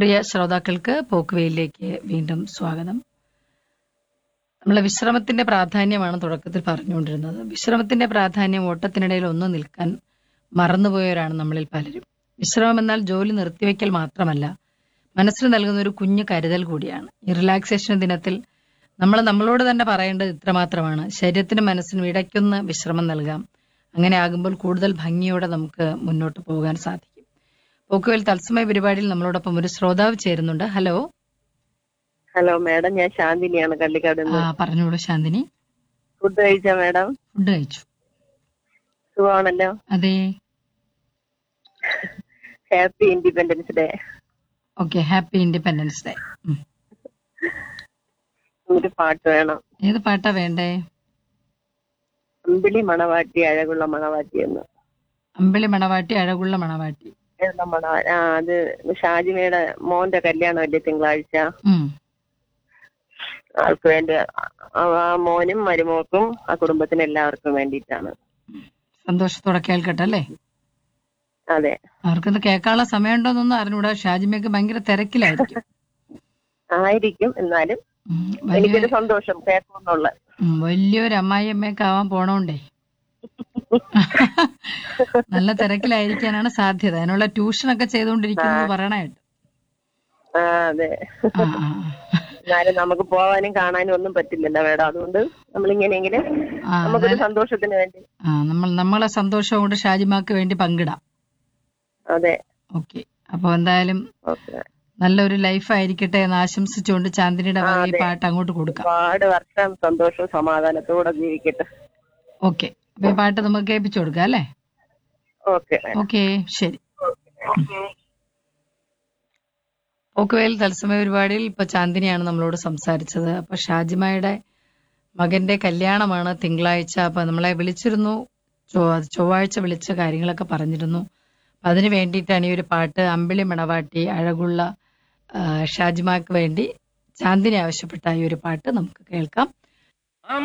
പ്രിയ ശ്രോതാക്കൾക്ക് പോക്കുവെയിലേക്ക് വീണ്ടും സ്വാഗതം നമ്മൾ വിശ്രമത്തിന്റെ പ്രാധാന്യമാണ് തുടക്കത്തിൽ പറഞ്ഞുകൊണ്ടിരുന്നത് വിശ്രമത്തിന്റെ പ്രാധാന്യം ഓട്ടത്തിനിടയിൽ ഒന്ന് നിൽക്കാൻ മറന്നുപോയവരാണ് നമ്മളിൽ പലരും വിശ്രമം എന്നാൽ ജോലി നിർത്തിവെക്കൽ മാത്രമല്ല മനസ്സിന് നൽകുന്ന ഒരു കുഞ്ഞു കരുതൽ കൂടിയാണ് ഈ റിലാക്സേഷൻ ദിനത്തിൽ നമ്മൾ നമ്മളോട് തന്നെ പറയേണ്ടത് ഇത്രമാത്രമാണ് ശരീരത്തിനും മനസ്സിനും ഇടയ്ക്കൊന്ന് വിശ്രമം നൽകാം അങ്ങനെ ആകുമ്പോൾ കൂടുതൽ ഭംഗിയോടെ നമുക്ക് മുന്നോട്ട് പോകാൻ സാധിക്കും പോക്കുവെൽ തത്സമയ പരിപാടിയിൽ നമ്മളോടൊപ്പം ഒരു ശ്രോതാവ് ചേരുന്നുണ്ട് ഹലോ ഹലോ മാഡം ഞാൻ ശാന്തിനിയാണ് കള്ളിക്കാട് ആ പറഞ്ഞോളൂ ശാന്തിനി ഫുഡ് കഴിച്ച മാഡം ഫുഡ് കഴിച്ചു സുഖമാണല്ലോ അതെ happy independence day okay happy independence day ഒരു പാട്ട് വേണം ഏത് പാട്ടാ വേണ്ടേ അമ്പിളി മണവാട്ടി അഴകുള്ള മണവാട്ടി എന്ന് അമ്പിളി മണവാട്ടി അഴകുള്ള മണവാട്ടി അഴകുള്ള മണവാട്ടി ആ അത് ഷാജിമയുടെ മോന്റെ കല്യാണമല്ലേ തിങ്കളാഴ്ച ഉം. ആൾക്ക് വേണ്ടി ആ ആ മോനും മരുമോക്കും ആ കുടുംബത്തിന് എല്ലാവർക്കും വേണ്ടിയിട്ടാണ് സന്തോഷത്തോടെ കേൾക്കട്ടെ അല്ലേ അതെ അവർക്കൊന്ന് കേൾക്കാനുള്ള സമയമുണ്ടോന്നൊന്നും അറിഞ്ഞൂടാ ഷാജിമയ്ക്ക് ഭയങ്കര തിരക്കിലായിരിക്കും ആയിരിക്കും എന്നാലും ഉം. വലിയ എനിക്കൊരു സന്തോഷം കേൾക്കുമെന്നുള്ള ഉം, വലിയൊരു അമ്മായിയമ്മയൊക്കെ ആവാൻ പോണോണ്ടേ നല്ല തിരക്കിലായിരിക്കാനാണ് സാധ്യത അതിനുള്ള ട്യൂഷനൊക്കെ ചെയ്തുകൊണ്ടിരിക്കുന്നു പറയണായിട്ട് ആ അതെ ആ ആ ആ. എന്നാലും നമുക്ക് പോവാനും കാണാനും ഒന്നും പറ്റില്ലല്ലോ മേഡം അതുകൊണ്ട് നമ്മളിങ്ങനെയെങ്കിലും ആ നമുക്കൊരു സന്തോഷത്തിന് വേണ്ടി ആ നമ്മൾ നമ്മളെ സന്തോഷം കൊണ്ട് ഷാജിമാക്ക് വേണ്ടി പങ്കിടാം അതെ ഓക്കെ അപ്പൊ എന്തായാലും ഓക്കെ നല്ലൊരു ലൈഫ് ആയിരിക്കട്ടെ എന്ന് ആശംസിച്ചുകൊണ്ട് ചാന്ദിനിയുടെ വക ഈ പാട്ട് അങ്ങോട്ട് കൊടുക്കാം ഒരുപാട് വർഷം സന്തോഷവും സമാധാനത്തോടെ ജീവിക്കട്ടെ ഓക്കെ അപ്പൊ ഈ പാട്ട് നമുക്ക് കേൾപ്പിച്ചു കൊടുക്കാം അല്ലേ ഓക്കെ ഓക്കെ ശരി പോക്കുവേൽ തത്സമയ പരിപാടിയിൽ ഇപ്പൊ ചാന്ദിനിയാണ് നമ്മളോട് സംസാരിച്ചത് അപ്പൊ ഷാജിമയുടെ മകന്റെ കല്യാണമാണ് തിങ്കളാഴ്ച അപ്പൊ നമ്മളെ വിളിച്ചിരുന്നു ചൊവ്വ- ചൊവ്വാഴ്ച വിളിച്ച കാര്യങ്ങളൊക്കെ പറഞ്ഞിരുന്നു അപ്പൊ അതിന് വേണ്ടിയിട്ടാണ് ഈ ഒരു പാട്ട് അമ്പിളി മണവാട്ടി അഴകുള്ള ആ, ഷാജിമാക്ക് വേണ്ടി ചാന്ദിനി ആവശ്യപ്പെട്ട ഈ ഒരു പാട്ട് നമുക്ക് കേൾക്കാം